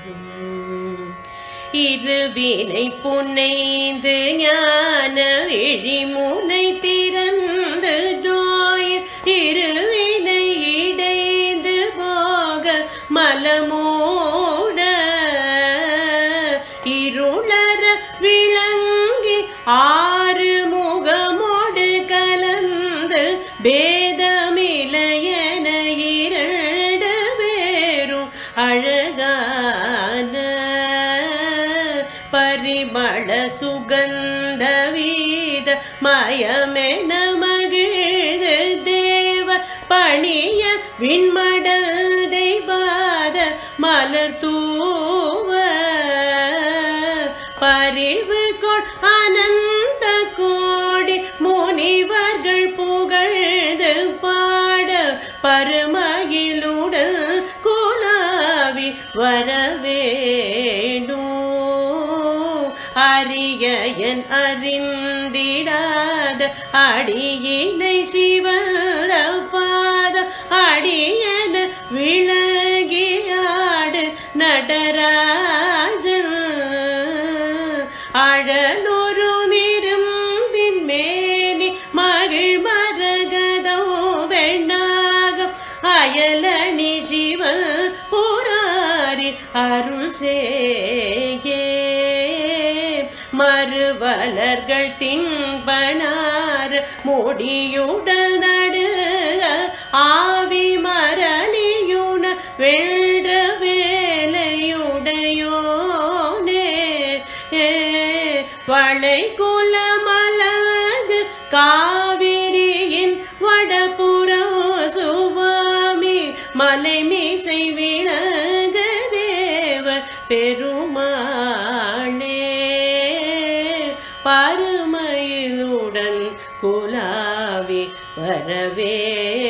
இருவினை புனைந்து ஞான விழிமுனை திறந்து நோய் இருவினை இடைந்து போக மலமூட இருளற விளங்கி ஆறு முகமோடு கலந்து பேதமிலையன இரண்டு பேரும் அழகான பரிமள சுகந்த வீத மயமென மகிழ்ந்து தேவ பணிய விண்மடல் தெய்வாத மலர் தூவ பரிவு கொள் அனந்த கோடி முனிவர்கள் புகழ்ந்து பாட பருமகிலுடன் குலாவி வரவேணும் அரிய என் அறிந்திடாத அடியினை சிவந்த பாத அடியன விலகியாடு நடராஜன் அழலுருமிரும்பின் மேனி மகிழ் மரகதோ வெண்ணாகம் அயலணி சிவன் புராரி அருள் சேயே மறுவலர்கள் தின்பனார் முடியுடல் நடு ஆவி மரணியுண வென்ற வேலையுடையோனே வளை குலமலகு காவிரியின் வடபுறம் சுவாமி மலை மீசை விலக தேவ பெருமாளே பருமையிலுடன் குலாவி வரவே